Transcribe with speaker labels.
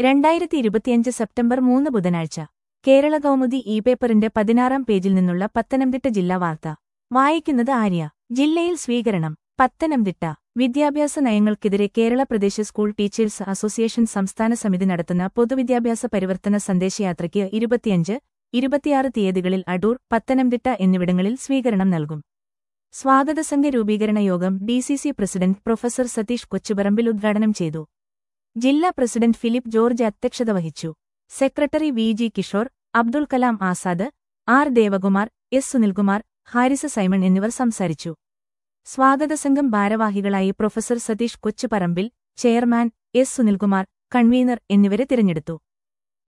Speaker 1: രണ്ടായിരത്തി ഇരുപത്തിയഞ്ച് സെപ്റ്റംബർ മൂന്ന് ബുധനാഴ്ച കേരള കൗമുദി ഇ പേപ്പറിന്റെ പതിനാറാം പേജിൽ നിന്നുള്ള പത്തനംതിട്ട ജില്ലാ വാർത്ത വായിക്കുന്നത് ആര്യ ജില്ലയിൽ സ്വീകരണം പത്തനംതിട്ട വിദ്യാഭ്യാസ നയങ്ങൾക്കെതിരെ Kerala Pradesh school teachers association സംസ്ഥാന സമിതി നടത്തുന്ന പൊതുവിദ്യാഭ്യാസ പരിവർത്തന സന്ദേശയാത്രയ്ക്ക് ഇരുപത്തിയഞ്ച് ഇരുപത്തിയാറ് തീയതികളിൽ അടൂർ പത്തനംതിട്ട എന്നിവിടങ്ങളിൽ സ്വീകരണം നൽകും സ്വാഗതസംഘ രൂപീകരണ യോഗം DCC president professor Satheesh Kochuparambil ഉദ്ഘാടനം ചെയ്തു ജില്ലാ പ്രസിഡന്റ് ഫിലിപ്പ് ജോർജ് അധ്യക്ഷത വഹിച്ചു secretary V G Kishore Abdul Kalam Azad R Devakumar S Sunilkumar Haris Simon എന്നിവർ സംസാരിച്ചു സ്വാഗതസംഘം ഭാരവാഹികളായി professor Satheesh Kochuparambil chairman S Sunilkumar convener എന്നിവരെ തിരഞ്ഞെടുത്തു